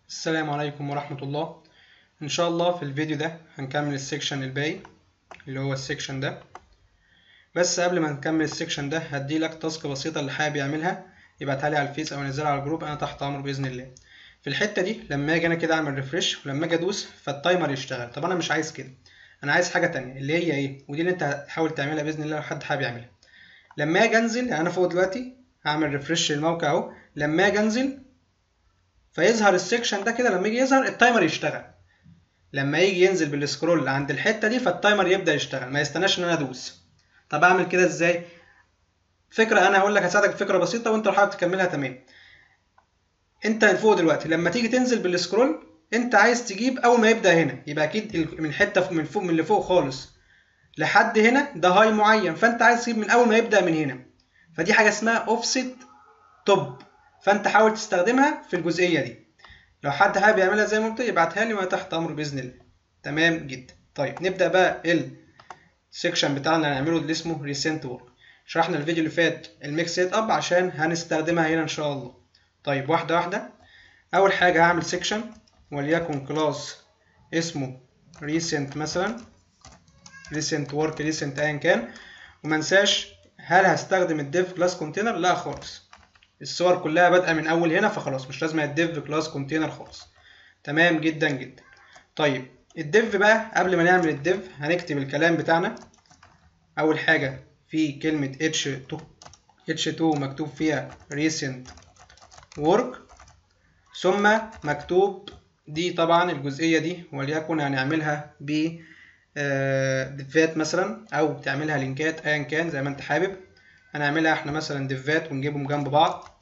السلام عليكم ورحمة الله إن شاء الله في الفيديو ده هنكمل السكشن الباقي اللي هو السكشن ده بس قبل ما نكمل السكشن ده هديلك تاسك بسيطة اللي حابب يعملها يبعتها لي على الفيس أو ينزلها على الجروب أنا تحت أمره بإذن الله في الحتة دي لما أجي أنا كده أعمل ريفرش ولما أجي أدوس فالتايمر يشتغل طب أنا مش عايز كده أنا عايز حاجة تانية اللي هي إيه ودي اللي أنت هتحاول تعملها بإذن الله لو حد حابب يعملها لما أجي أنزل يعني أنا فوق دلوقتي هعمل ريفرش للموقع أهو لما أجي أنزل فيظهر السكشن ده كده لما يجي يظهر التايمر يشتغل لما يجي ينزل بالسكرول عند الحته دي فالتايمر يبدا يشتغل ما يستناش ان انا ادوس طب اعمل كده ازاي فكره انا هقول لك هساعدك فكره بسيطه وانت لو حابب تكملها تمام انت فوق دلوقتي لما تيجي تنزل بالسكرول انت عايز تجيب اول ما يبدا هنا يبقى اكيد من حته من فوق من اللي فوق خالص لحد هنا ده هاي معين فانت عايز تجيب من اول ما يبدا من هنا فدي حاجه اسمها اوفست توب فانت حاول تستخدمها في الجزئيه دي لو حد حابب يعملها زي ما قلت يبعتها لي وانا تحت امره باذن الله تمام جدا طيب نبدا بقى السكشن بتاعنا اللي هنعمله اللي اسمه ريسنت وورك شرحنا الفيديو اللي فات الميكس سيت اب عشان هنستخدمها هنا ان شاء الله طيب واحده واحده اول حاجه هعمل سكشن وليكن كلاس اسمه ريسنت مثلا ريسنت ورك ريسنت ايا كان وما انساش هل هستخدم الديف كلاس كونتينر لا خالص الصور كلها بادئه من اول هنا فخلاص مش لازم الديف كلاس كونتينر خالص تمام جدا جدا طيب الديف بقى قبل ما نعمل الديف هنكتب الكلام بتاعنا اول حاجه في كلمه h2 h2 مكتوب فيها recent work ثم مكتوب دي طبعا الجزئيه دي وليكن هنعملها ب ديفات مثلا او تعملها لينكات ايا كان زي ما انت حابب هنعملها احنا مثلا ديفات ونجيبهم جنب بعض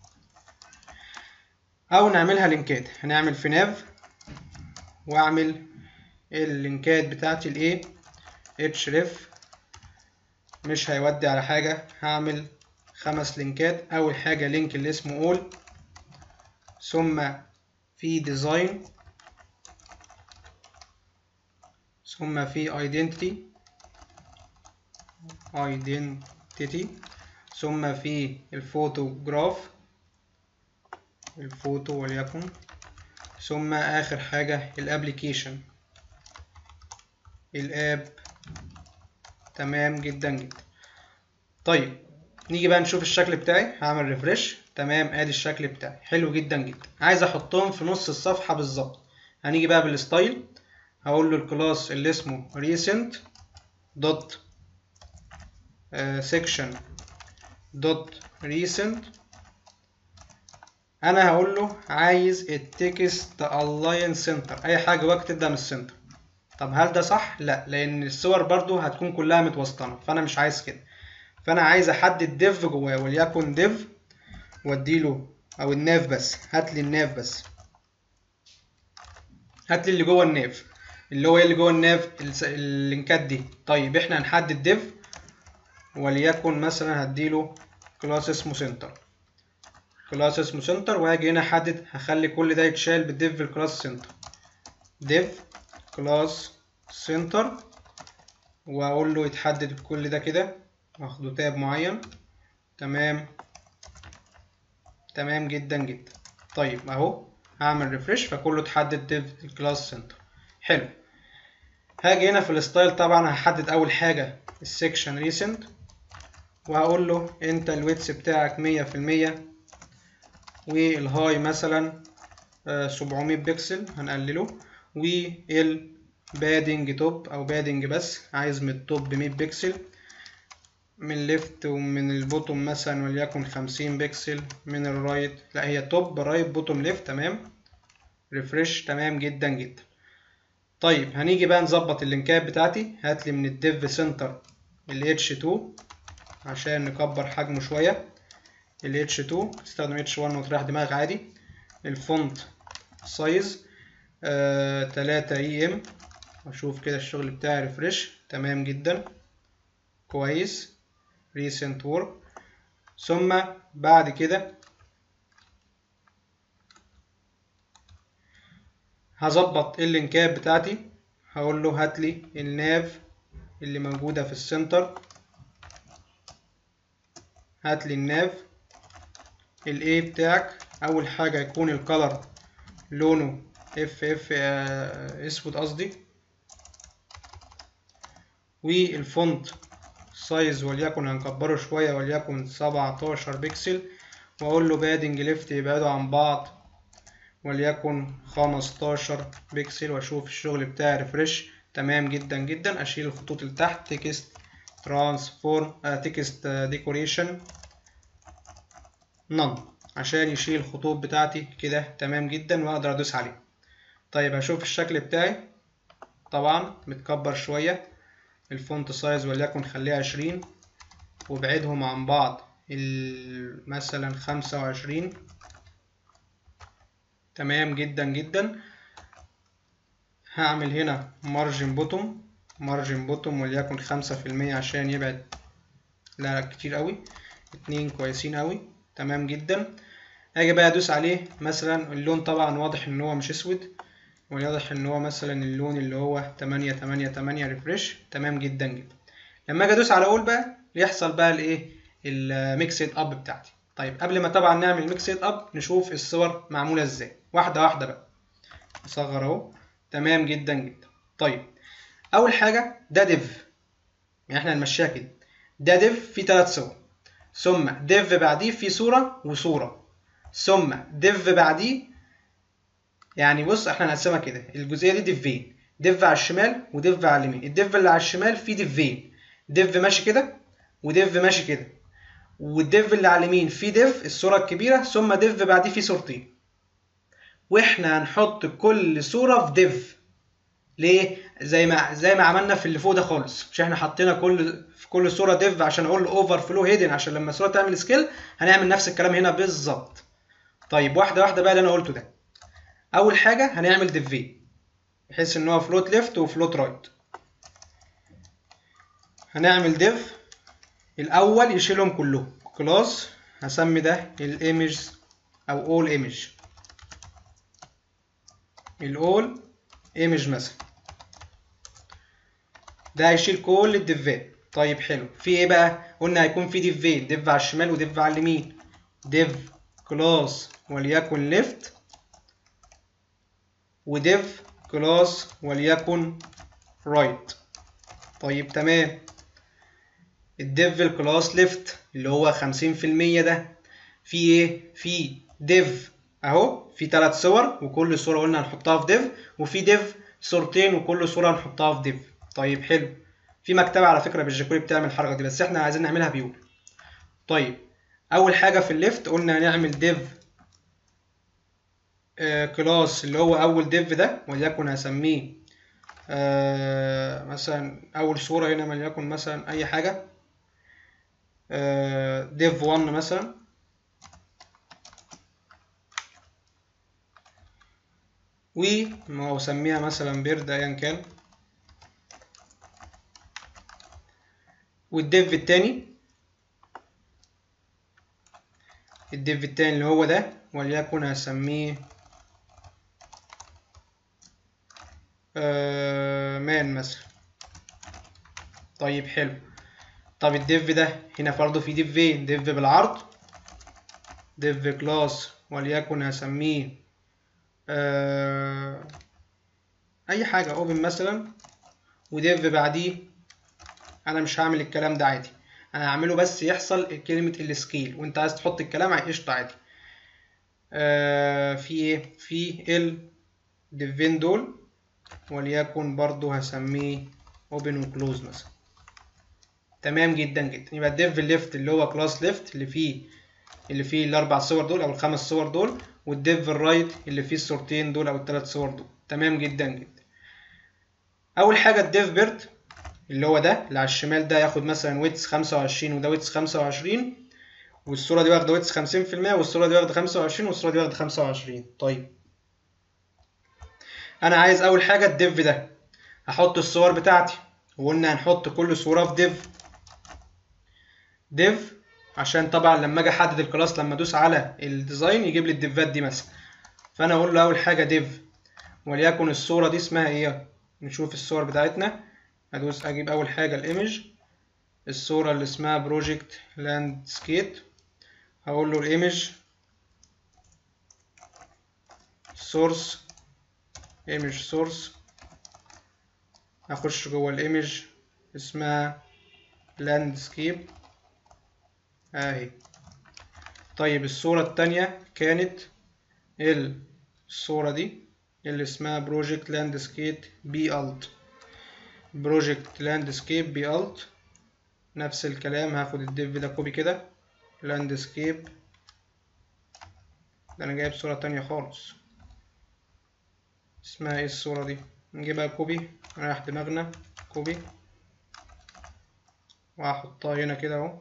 او نعملها لينكات هنعمل في ناف واعمل اللينكات بتاعتي الايه href مش هيودي على حاجة هعمل خمس لينكات اول حاجة لينك اللي اسمه all ثم في ديزاين ثم في identity identity ثم في الفوتوغراف الفوتو وليكن ثم آخر حاجة الابليكيشن الاب تمام جدا جدا طيب نيجي بقى نشوف الشكل بتاعي هعمل ريفرش تمام ادي الشكل بتاعي حلو جدا جدا عايز احطهم في نص الصفحة بالظبط هنيجي بقى بالستايل هقول له الكلاس اللي اسمه recent دوت section دوت recent انا هقول له عايز التكست الاين سنتر اي حاجه واك تبدا من السنتر طب هل ده صح لا لان الصور برضو هتكون كلها متوسطنه فانا مش عايز كده فانا عايز احدد ديف جواه وليكن ديف واديله او الناف بس هات لي الناف بس هات لي اللي جوه الناف اللي هو ايه اللي جوه الناف اللينكات دي طيب احنا هنحدد ديف وليكن مثلا هديله كلاس اسمه سنتر كلاس اسمه سنتر وهاجي هنا احدد هخلي كل ده يتشال بالديف الكلاس سنتر ديف كلاس سنتر واقول له يتحدد كل ده كده واخده تاب معين تمام تمام جدا جدا طيب اهو هعمل ريفرش فكله اتحدد ديف الكلاس سنتر حلو هاجي هنا في الستايل طبعا هحدد اول حاجه السكشن ريسنت وهقول له انت الويتس بتاعك مية في المية والهاي مثلا سبعمية بكسل هنقلله والبادنج توب او بادنج بس عايز من التوب مية بكسل من الليفت ومن البوتوم مثلا وليكن خمسين بكسل من الرايت لا هي توب رايت بوتوم ليفت تمام ريفرش تمام جدا جدا طيب هنيجي بقى نظبط اللينكات بتاعتي هاتلي من الديف سنتر ال H2 عشان نكبر حجمه شوية ال H2 تستخدم H1 وتريح دماغك عادي الفونت سايز آه تلاتة اي ام اشوف كده الشغل بتاعي ريفرش تمام جدا كويس recent work ثم بعد كده هظبط اللينكات بتاعتي هقول له هاتلي الناف اللي موجودة في السنتر هاتلي الناف الايه بتاعك اول حاجة يكون الكلر لونه اف اف اسود قصدي والفونت سايز وليكن هنكبره شوية وليكن 17 بكسل واقول له بادنج ليفت يبعدوا عن بعض وليكن 15 بكسل واشوف الشغل بتاعي ريفرش تمام جدا جدا اشيل الخطوط اللي تحت تكست ترانسفورم تكست ديكوريشن نون عشان يشيل الخطوط بتاعتي كده تمام جدا واقدر ادوس عليه طيب هشوف الشكل بتاعي طبعا متكبر شوية الفونت سايز وليكن خليه عشرين وابعدهم عن بعض مثلا خمسة وعشرين تمام جدا جدا هعمل هنا مارجن بوتوم مارجن بوتوم وليكن خمسة في المية عشان يبعد لا كتير قوي اتنين كويسين قوي تمام جدا اجي بقى ادوس عليه مثلا اللون طبعا واضح ان هو مش اسود ويضح ان هو مثلا اللون اللي هو تمانية تمانية تمانية ريفرش تمام جدا جدا لما اجي ادوس على اول بقى يحصل بقى الايه الميكسد اب بتاعتي طيب قبل ما طبعا نعمل ميكسد اب نشوف الصور معموله ازاي واحده واحده بقى نصغر اهو تمام جدا جدا طيب اول حاجه ده ديف يعني احنا هنمشيها كده ده ديف فيه ثلاث صور ثم ديف بعديه فيه صوره وصوره ثم ديف بعديه يعني بص احنا هنقسمها كده الجزئيه دي ديفين ديف على الشمال وديف على اليمين الديف اللي على الشمال فيه ديفين ديف ماشي كده وديف ماشي كده والديف اللي على اليمين فيه ديف الصوره الكبيره ثم ديف بعديه فيه صورتين واحنا هنحط كل صوره في ديف ليه زي ما زي ما عملنا في اللي فوق ده خالص مش احنا حطينا كل في كل صوره ديف عشان اقول له اوفر فلو هيدن عشان لما الصوره تعمل سكيل هنعمل نفس الكلام هنا بالظبط طيب واحده واحده بقى اللي انا قلته ده اول حاجه هنعمل ديفين بحيث ان هو فلوت ليفت وفلوت رايت هنعمل ديف الاول يشيلهم كلهم كلاس هسمي ده الايمج او اول ايمج الاول ايمج مثلا ده هيشيل كل الديفات طيب حلو في ايه بقى قلنا هيكون في ديفين ديف على الشمال وديف على اليمين ديف كلاس وليكن ليفت وديف كلاس وليكن رايت طيب تمام الديف الكلاس ليفت اللي هو خمسين في المية ده في ايه في ديف اهو في ثلاث صور وكل صورة قلنا هنحطها في ديف وفي ديف صورتين وكل صورة هنحطها في ديف طيب حلو في مكتبة على فكرة بالجاكوري بتعمل الحركة دي بس احنا عايزين نعملها بيول طيب اول حاجة في الليفت قلنا هنعمل ديف آه كلاس اللي هو اول ديف ده وليكن هسميه آه مثلا اول صورة هنا وليكن مثلا اي حاجة آه ديف 1 مثلا و اسميها مثلا بيرد ايا كان والديف التاني الديف التاني اللي هو ده وليكن هسميه آه مان مثلا طيب حلو طب الديف ده هنا برضه في ديفين ديف بالعرض ديف كلاس وليكن هسميه آه اي حاجه اوبن مثلا وديف بعديه انا مش هعمل الكلام ده عادي انا هعمله بس يحصل كلمه السكيل وانت عايز تحط الكلام على قشطه عادي آه في ايه في ال ديفين دول وليكن برضو هسميه اوبن وكلوز مثلا تمام جدا جدا يبقى الديف ليفت اللي هو كلاس ليفت اللي فيه اللي فيه الاربع صور دول او الخمس صور دول والديف الرايت اللي فيه الصورتين دول او الثلاث صور دول تمام جدا جدا اول حاجه الديف بيرد اللي هو ده اللي على الشمال ده ياخد مثلا ويتس 25 وده ويتس 25 والصوره دي واخده ويتس 50% والصوره دي واخده 25 والصوره دي واخده 25 طيب انا عايز اول حاجه الديف ده هحط الصور بتاعتي وقلنا هنحط كل صوره في ديف ديف عشان طبعا لما اجي احدد الكلاس لما ادوس على الديزاين يجيب لي الديفات دي مثلا فانا اقول له اول حاجه ديف وليكن الصوره دي اسمها ايه نشوف الصور بتاعتنا ادوس اجيب اول حاجه الايمج الصوره اللي اسمها بروجكت لاندسكيب هقول له الايمج سورس image source هخش جوه الايمج اسمها landscape اهي طيب الصورة التانية كانت الصورة دي اللي اسمها بروجكت لاندسكيب بي الت بروجكت لاندسكيب بي الت نفس الكلام هاخد الديف ده كوبي كده لاندسكيب ده انا جايب صورة تانية خالص اسمها ايه الصورة دي نجيبها كوبي رايح دماغنا كوبي وهحطها هنا كده اهو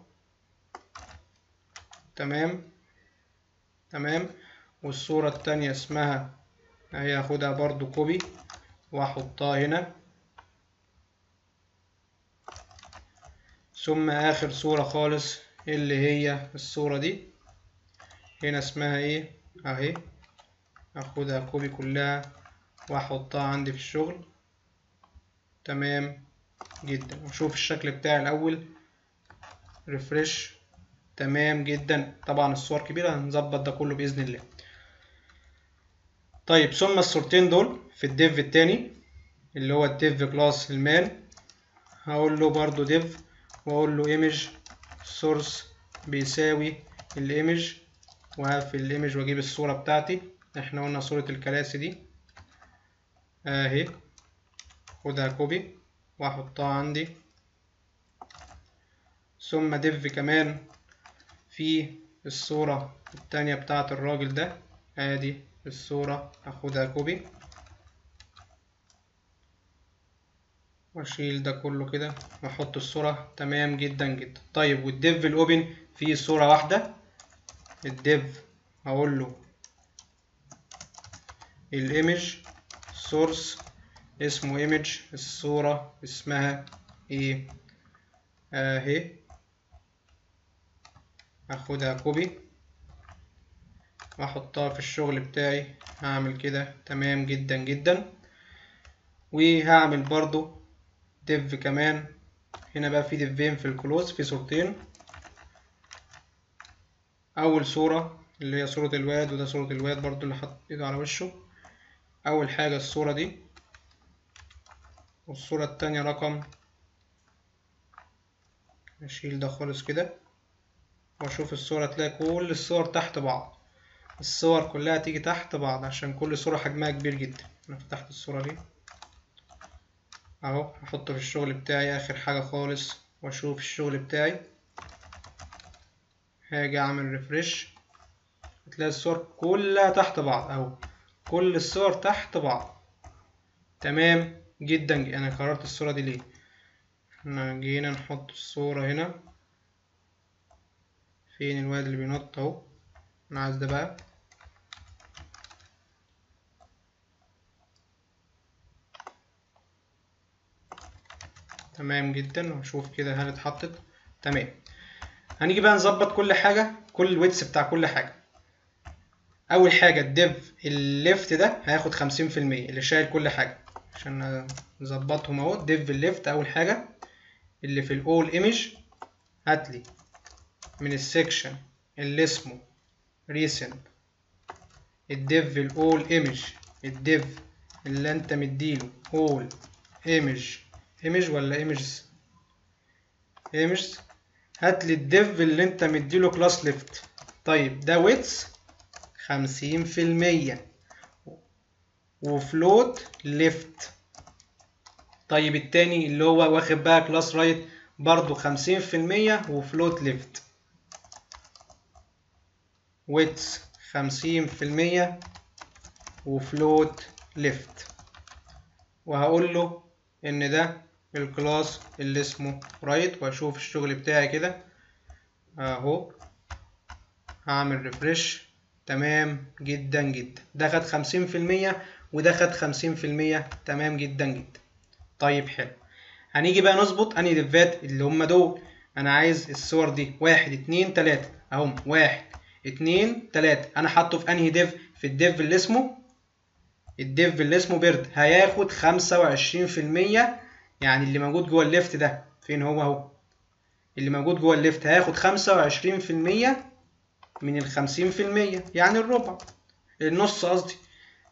تمام تمام والصورة التانية اسمها اهي هاخدها برضو كوبي واحطها هنا ثم اخر صورة خالص اللي هي الصورة دي هنا اسمها ايه اهي اخدها كوبي كلها واحطها عندي في الشغل تمام جدا واشوف الشكل بتاعي الاول ريفرش تمام جدا طبعا الصور كبيرة هنظبط ده كله بإذن الله طيب ثم الصورتين دول في الديف التاني اللي هو الديف كلاس المان هقول له برضو ديف واقول له ايمج سورس بيساوي الايمج وهقفل الايمج واجيب الصورة بتاعتي احنا قلنا صورة الكراسي دي اهي خدها كوبي واحطها عندي ثم ديف كمان في الصورة التانية بتاعة الراجل ده ادي الصورة هاخدها كوبي واشيل ده كله كده واحط الصورة تمام جدا جدا طيب والديف الاوبن فيه صورة واحدة الديف هقول له الايمج سورس اسمه ايمج الصورة اسمها ايه اهي هاخدها كوبي واحطها في الشغل بتاعي هعمل كده تمام جدا جدا وهعمل برضو ديف كمان هنا بقى في ديفين في الكلوز في صورتين اول صورة اللي هي صورة الواد وده صورة الواد برضو اللي حط ايده على وشه اول حاجة الصورة دي والصورة التانية رقم اشيل ده خالص كده واشوف الصورة تلاقي كل الصور تحت بعض الصور كلها تيجي تحت بعض عشان كل صورة حجمها كبير جدا انا فتحت الصورة دي اهو هحطه في الشغل بتاعي اخر حاجة خالص واشوف الشغل بتاعي هاجي اعمل ريفرش هتلاقي الصور كلها تحت بعض اهو كل الصور تحت بعض تمام جدا انا قررت الصورة دي ليه احنا جينا نحط الصورة هنا فين الواد اللي بينط اهو انا عايز ده بقى تمام جدا ونشوف كده هل اتحطت تمام هنيجي بقى نظبط كل حاجة كل الويتس بتاع كل حاجة أول حاجة الديف الليفت ده هياخد خمسين في المية اللي شايل كل حاجة عشان نظبطهم اهو ديف الليفت أول حاجة اللي في الأول ايمج هاتلي من السكشن اللي اسمه recent الديف الأول ايمج الديف اللي انت مديله all image ايمج ولا ايمجز ايمجز هات لي الديف اللي انت مديله كلاس ليفت طيب ده ويتس خمسين في المية وفلوت ليفت طيب التاني اللي هو واخد بقى كلاس رايت برضو خمسين في المية وفلوت ليفت ويتس خمسين في المية وفلوت ليفت وهقول له ان ده الكلاس اللي اسمه رايت واشوف الشغل بتاعي كده اهو هعمل ريفرش تمام جدا جدا ده خد خمسين في المية وده خد خمسين في المية تمام جدا جدا طيب حلو هنيجي بقى نظبط انهي ديفات اللي هم دول انا عايز الصور دي واحد اتنين تلاتة اهم واحد اتنين تلاتة انا حاطه في انهي ديف في الديف اللي اسمه الديف اللي اسمه بيرد هياخد خمسة وعشرين في المية يعني اللي موجود جوه الليفت ده فين هو اهو اللي موجود جوه الليفت هياخد خمسة وعشرين في المية من الخمسين في المية يعني الربع النص قصدي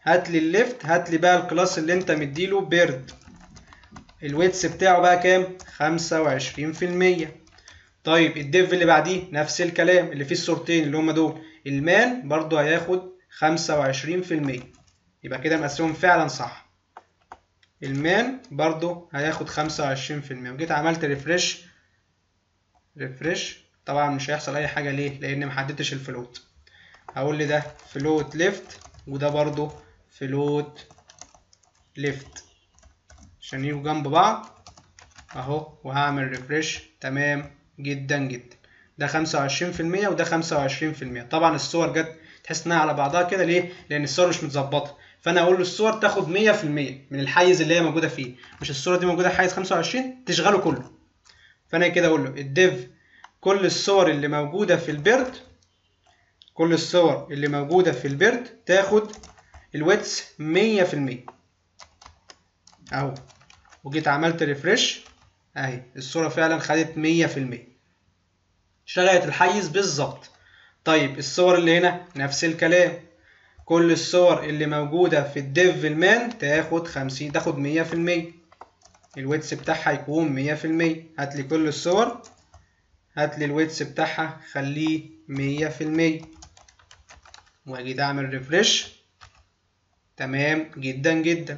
هات لي الليفت هات لي بقى الكلاس اللي انت مديله بيرد الويتس بتاعه بقى كام 25% طيب الديف اللي بعديه نفس الكلام اللي فيه الصورتين اللي هما دول المان برضو هياخد 25% يبقى كده مقسمهم فعلا صح المان برضو هياخد 25% وجيت عملت ريفرش ريفرش طبعا مش هيحصل اي حاجه ليه لان محددتش الفلوت هقول لي ده فلوت ليفت وده برضو فلوت ليفت عشان يجوا جنب بعض اهو وهعمل ريفرش تمام جدا جدا ده 25% وده 25% طبعا الصور جت تحس انها على بعضها كده ليه لان الصور مش متظبطه فانا اقول له الصور تاخد 100% من الحيز اللي هي موجوده فيه مش الصوره دي موجوده حيز 25 تشغله كله فانا كده اقول له الديف كل الصور اللي موجوده في البيرد كل الصور اللي موجوده في البيرد تاخد الويتس 100% اهو وجيت عملت ريفرش اهي الصوره فعلا خدت 100% شغلت الحيز بالظبط طيب الصور اللي هنا نفس الكلام كل الصور اللي موجودة في الديف المان تاخد خمسين تاخد مية في المية الويتس بتاعها يكون مية في المية هاتلي كل الصور هاتلي الويتس بتاعها خليه مية في المية واجي اعمل ريفرش تمام جدا جدا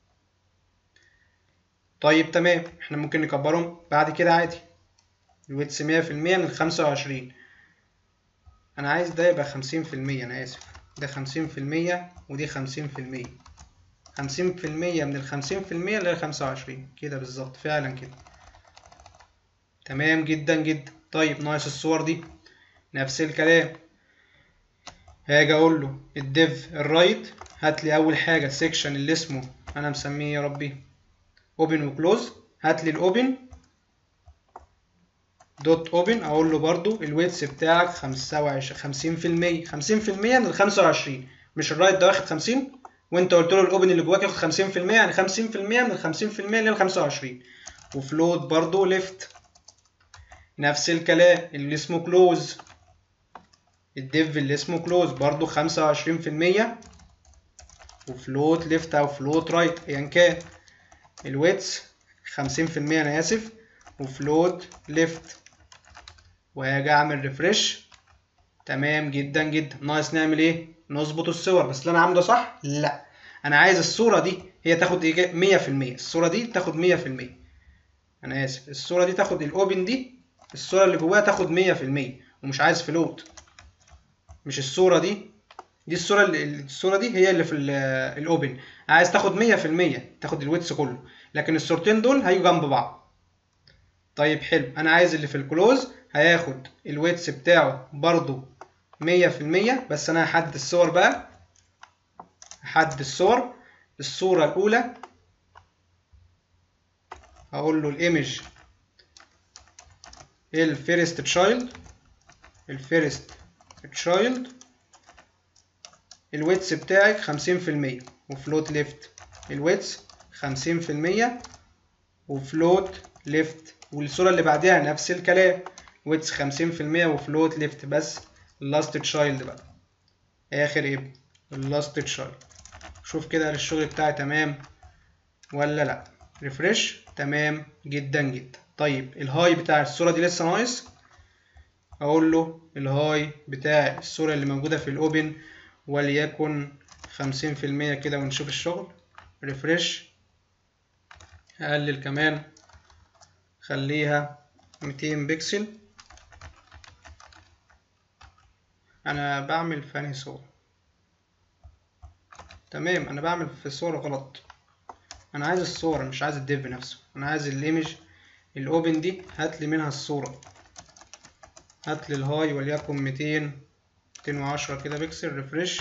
طيب تمام احنا ممكن نكبرهم بعد كده عادي الويتس مية في المية من خمسة وعشرين انا عايز ده يبقى خمسين في المية انا اسف ده خمسين في المية ودي خمسين في المية خمسين في المية من الخمسين في المية اللي هي خمسة وعشرين كده بالظبط فعلا كده تمام جدا جدا طيب ناقص الصور دي نفس الكلام هاجي اقول له الديف الرايت هات لي اول حاجه السكشن اللي اسمه انا مسميه يا ربي اوبن وكلوز هات لي الاوبن دوت اوبن اقول له برضو الويتس بتاعك 25 50% 50% من ال 25 مش الرايت ده واخد 50 وانت قلت له الاوبن اللي جواك ياخد 50% يعني 50% من ال 50% اللي هي ال 25 وفلوت برضو ليفت نفس الكلام اللي اسمه كلوز الديف اللي اسمه كلوز برضو 25% وفلوت ليفت او فلوت رايت ايا كان الويتس 50% انا اسف وفلوت ليفت وهاجي اعمل ريفرش تمام جدا جدا ناقص نعمل ايه نظبط الصور بس اللي انا عامله صح لا انا عايز الصوره دي هي تاخد ايه 100% الصوره دي تاخد 100% انا اسف الصوره دي تاخد الاوبن دي الصوره اللي جواها تاخد 100% ومش عايز فلوت مش الصوره دي دي الصوره اللي الصوره دي هي اللي في الاوبن عايز تاخد 100% تاخد الويتس كله لكن الصورتين دول هيجوا جنب بعض طيب حلو انا عايز اللي في الكلوز هياخد الويتس بتاعه برضو 100% بس انا هحدد الصور بقى هحدد الصور الصورة الأولى هقول له الايمج الفيرست تشايلد الفيرست تشايلد الويتس بتاعك 50% وفلوت ليفت الويتس 50% وفلوت ليفت والصورة اللي بعدها نفس الكلام ويتس 50% وفلوت ليفت بس اللاست تشايلد بقى اخر ابن اللاست تشايلد شوف كده الشغل بتاعي تمام ولا لا ريفرش تمام جدا جدا طيب الهاي بتاع الصورة دي لسه ناقص اقول له الهاي بتاع الصورة اللي موجودة في الاوبن وليكن 50% كده ونشوف الشغل ريفرش اقلل كمان خليها 200 بكسل انا بعمل في انهي صورة تمام انا بعمل في صورة غلط انا عايز الصورة مش عايز الديف نفسه انا عايز الايمج الاوبن دي هات لي منها الصورة هات لي الهاي وليكن 200 210 كده بكسل ريفرش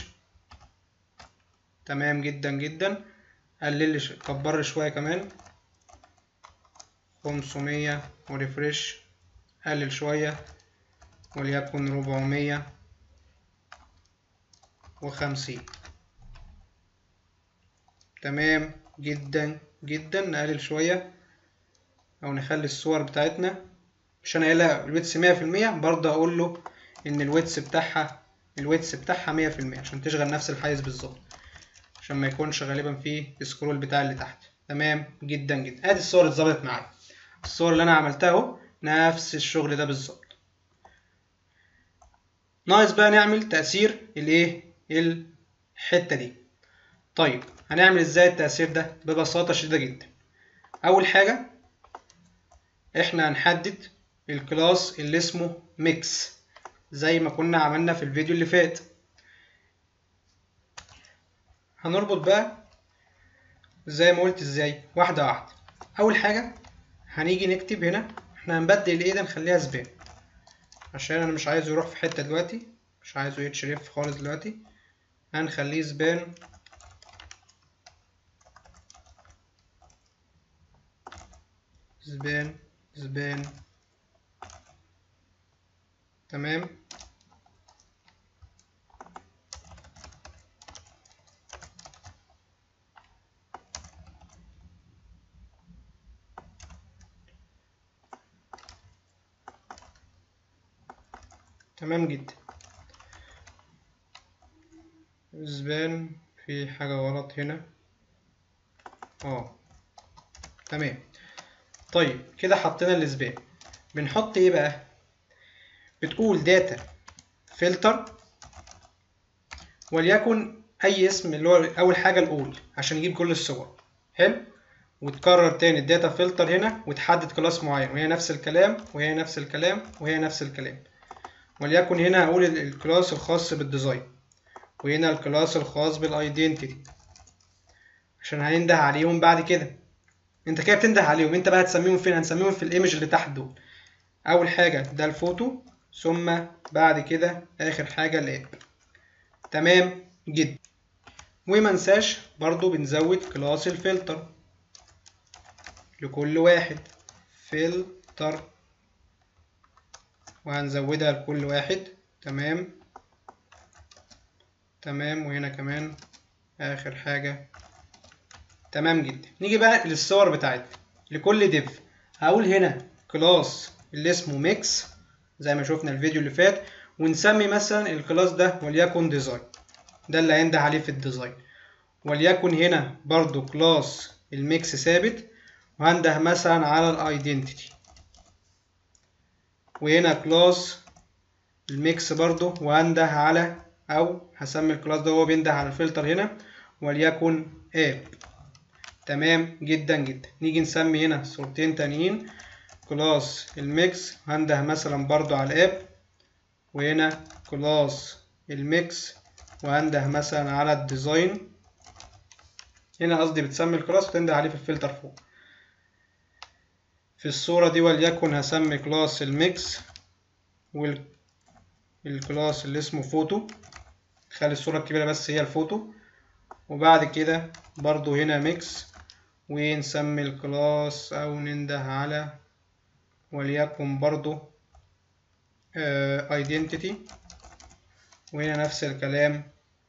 تمام جدا جدا قلل لي كبر لي شوية كمان 500 وريفرش قلل شوية وليكن 400 وخمسين تمام جدا جدا نقلل شوية أو نخلي الصور بتاعتنا مش أنا قايلها الويتس مية في المية برضه أقول له إن الويتس بتاعها الويتس بتاعها مية في المية عشان تشغل نفس الحيز بالظبط عشان ما يكونش غالبا فيه سكرول بتاع اللي تحت تمام جدا جدا ادي الصور اتظبطت معايا الصور اللي انا عملتها اهو نفس الشغل ده بالظبط ناقص بقى نعمل تأثير الايه الحتة دي طيب هنعمل ازاي التأثير ده ببساطة شديدة جدا اول حاجة احنا هنحدد الكلاس اللي اسمه ميكس زي ما كنا عملنا في الفيديو اللي فات هنربط بقى زي ما قلت ازاي واحدة واحدة اول حاجة هنيجي نكتب هنا احنا هنبدل الايه ده نخليها سبان عشان انا مش عايزه يروح في حتة دلوقتي مش عايزه يتشرف خالص دلوقتي هنخليه سبان سبان سبان تمام تمام جدا سبان في حاجة غلط هنا اه تمام طيب كده حطينا الاسبان بنحط ايه بقى بتقول داتا فلتر وليكن اي اسم اللي هو اول حاجه الاول عشان يجيب كل الصور حلو وتكرر تاني الداتا فلتر هنا وتحدد كلاس معين وهي نفس الكلام وهي نفس الكلام وهي نفس الكلام وليكن هنا هقول الكلاس الخاص بالديزاين وهنا الكلاس الخاص بالايدنتيتي عشان هننده عليهم بعد كده انت كده بتنده عليهم انت بقى هتسميهم فين هنسميهم في الايمج اللي تحت دول اول حاجه ده الفوتو ثم بعد كده اخر حاجه الاب تمام جدا وما ننساش برضو بنزود كلاس الفلتر لكل واحد فلتر وهنزودها لكل واحد تمام تمام وهنا كمان اخر حاجه تمام جدا نيجي بقى للصور بتاعتنا لكل ديف هقول هنا كلاس اللي اسمه ميكس زي ما شفنا الفيديو اللي فات ونسمي مثلا الكلاس ده وليكن ديزاين ده اللي هينده عليه في الديزاين وليكن هنا برضو كلاس الميكس ثابت وهنده مثلا على الايدنتيتي وهنا كلاس الميكس برضو وهنده على او هسمي الكلاس ده هو بينده على الفلتر هنا وليكن اب تمام جدا جدا نيجي نسمي هنا صورتين تانيين كلاس الميكس هنده مثلا برضو على الاب وهنا كلاس الميكس وهنده مثلا على الديزاين هنا قصدي بتسمي الكلاس وتنده عليه في الفلتر فوق في الصورة دي وليكن هسمي كلاس الميكس والكلاس اللي اسمه فوتو خلي الصورة الكبيرة بس هي الفوتو وبعد كده برضو هنا ميكس ونسمي الكلاس أو ننده على وليكن برضو uh, identity وهنا نفس الكلام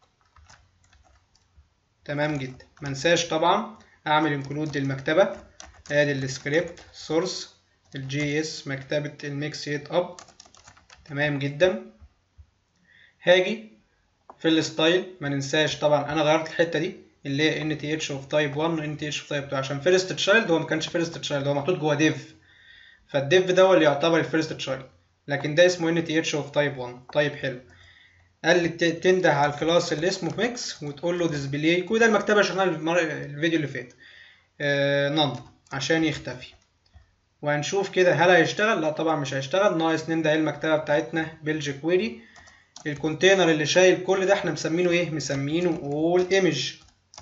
تمام جدا منساش طبعا اعمل انكلود للمكتبة ادي السكريبت سورس الجي اس مكتبة الميكس يت اب تمام جدا هاجي في الستايل ما ننساش طبعا انا غيرت الحتة دي اللي هي ان تي اتش اوف تايب 1 وان تي اتش اوف تايب 2 عشان فيرست تشايلد هو ما كانش فيرست تشايلد هو محطوط جوه ديف فالديف ده هو اللي يعتبر الفيرست تشايلد لكن ده اسمه ان تي اتش اوف تايب 1 طيب حلو قال لي تنده على الكلاس اللي اسمه ميكس وتقول له ديسبلاي كل ده المكتبه شفناها الفيديو اللي فات آه نون عشان يختفي وهنشوف كده هل هيشتغل لا طبعا مش هيشتغل ناقص ننده المكتبه بتاعتنا بيلج كويري الكونتينر اللي شايل كل ده احنا مسمينه ايه مسمينه all image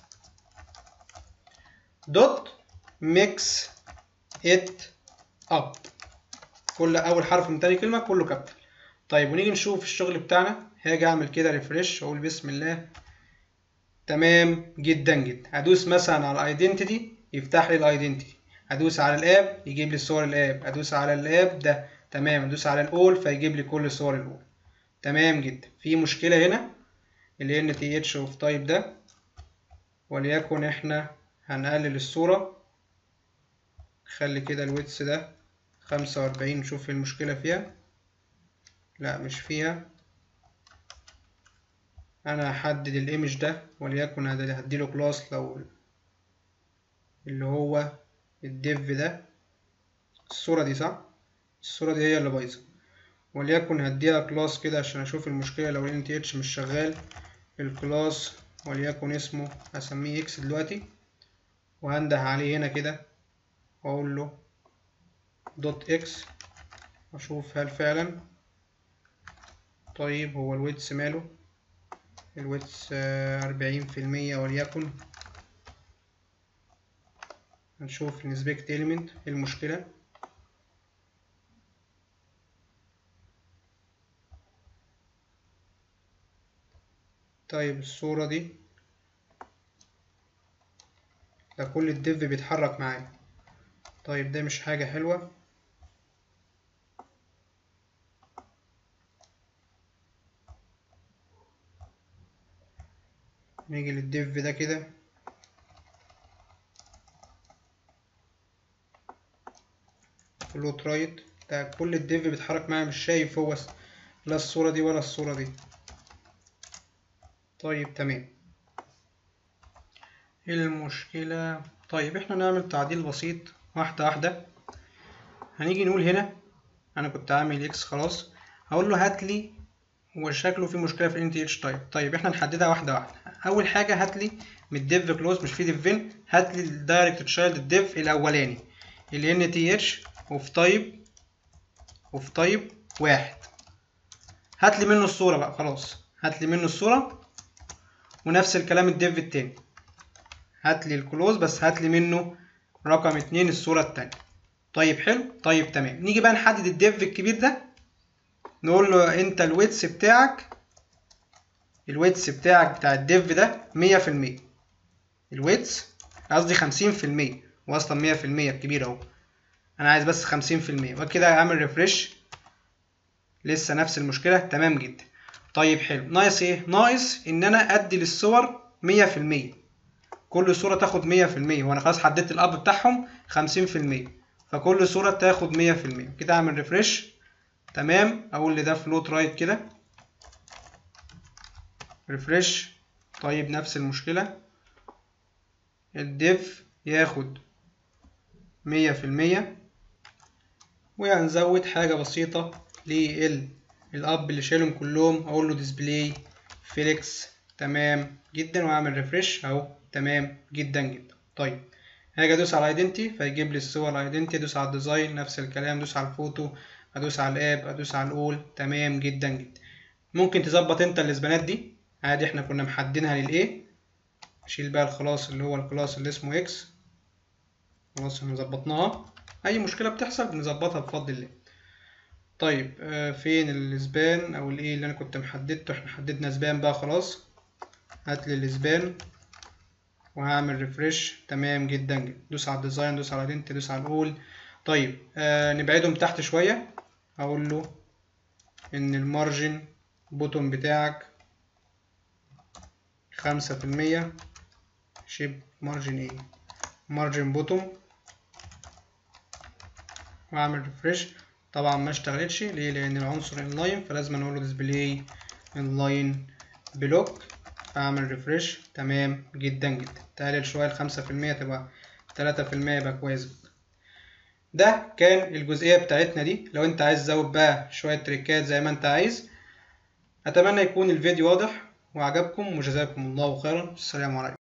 دوت ميكس ات اب كل اول حرف من تاني كلمه كله كابيتال طيب ونيجي نشوف الشغل بتاعنا هاجي اعمل كده ريفرش واقول بسم الله تمام جدا جدا هدوس مثلا على الايدنتيتي يفتح لي الايدنتيتي هدوس على الاب يجيب لي صور الاب ادوس على الاب ده تمام ادوس على الاول فيجيب لي كل صور الاول تمام جدا في مشكله هنا اللي ان تي اتش اوف تايب ده وليكن احنا هنقلل الصوره خلي كده الويتس ده خمسة وأربعين نشوف المشكلة فيها لا مش فيها انا هحدد الايمج ده وليكن هديله كلاس لو اللي هو الديف ده الصورة دي صح الصورة دي هي اللي بايظة وليكن هديها كلاس كده عشان اشوف المشكلة لو ال th مش شغال الكلاس وليكن اسمه هسميه اكس دلوقتي وهنده عليه هنا كده واقول له دوت اكس اشوف هل فعلا طيب هو الويتس ماله الويتس أربعين في المية وليكن هنشوف الانسبكت element ايه المشكلة طيب الصورة دي ده كل الديف بيتحرك معايا طيب ده مش حاجة حلوة نيجي للديف ده كده فلوت رايت ده كل الديف بيتحرك معايا مش شايف هو لا الصورة دي ولا الصورة دي طيب تمام ايه المشكلة طيب احنا نعمل تعديل بسيط واحدة واحدة هنيجي نقول هنا انا كنت عامل اكس خلاص هقول له هات لي هو شكله في مشكلة في ال th طيب طيب احنا نحددها واحدة واحدة اول حاجة هات لي من الديف كلوز مش في ديفين هات لي الدايركت تشايلد الديف الاولاني ال th اوف تايب اوف تايب واحد هات لي منه الصورة بقى خلاص هات لي منه الصورة ونفس الكلام الديف التاني هات لي الكلوز بس هات لي منه رقم اتنين الصورة التانية طيب حلو طيب تمام نيجي بقى نحدد الديف الكبير ده نقول له انت الويتس بتاعك الويتس بتاعك بتاع الديف ده مية في المية الويتس قصدي خمسين في المية واصلا مية في المية كبير اهو انا عايز بس خمسين في المية وكده اعمل ريفرش لسه نفس المشكلة تمام جدا طيب حلو ناقص ايه ناقص ان انا ادي للصور مية في المية كل صورة تاخد مية في المية وانا خلاص حددت الاب بتاعهم خمسين في المية فكل صورة تاخد مية في المية كده اعمل ريفرش تمام اقول لده فلوت رايت كده ريفرش طيب نفس المشكلة الديف ياخد مية في المية وهنزود حاجة بسيطة لل الاب اللي شايلهم كلهم اقول له ديسبلاي فيليكس تمام جدا واعمل ريفرش اهو تمام جدا جدا طيب هاجي ادوس على ايدنتي فيجيب لي الصور ايدنتي ادوس على الديزاين نفس الكلام ادوس على الفوتو ادوس على الاب ادوس على الاول تمام جدا جدا ممكن تظبط انت الاسبانات دي عادي احنا كنا محددينها للايه اشيل بقى الخلاص اللي هو الكلاس اللي اسمه اكس خلاص احنا ظبطناها اي مشكله بتحصل بنظبطها بفضل الله طيب آه فين الاسبان او الايه اللي انا كنت محددته احنا حددنا اسبان بقى خلاص هاتلي الاسبان وهعمل ريفرش تمام جدا جدا دوس على الديزاين دوس على ايدنتي دوس على الاول طيب آه نبعدهم تحت شويه اقول له ان المارجن بوتون بتاعك خمسة في المية شيب مارجن ايه مارجن بوتوم واعمل ريفرش طبعا ما اشتغلتش ليه لان العنصر انلاين فلازم نقول له ديسبلاي انلاين بلوك اعمل ريفرش تمام جدا جدا تقلل شويه الخمسة في المية تبقى تلاتة في المية يبقى كويس ده كان الجزئيه بتاعتنا دي لو انت عايز تزود بقى شويه تريكات زي ما انت عايز اتمنى يكون الفيديو واضح وعجبكم وجزاكم الله خيرا السلام عليكم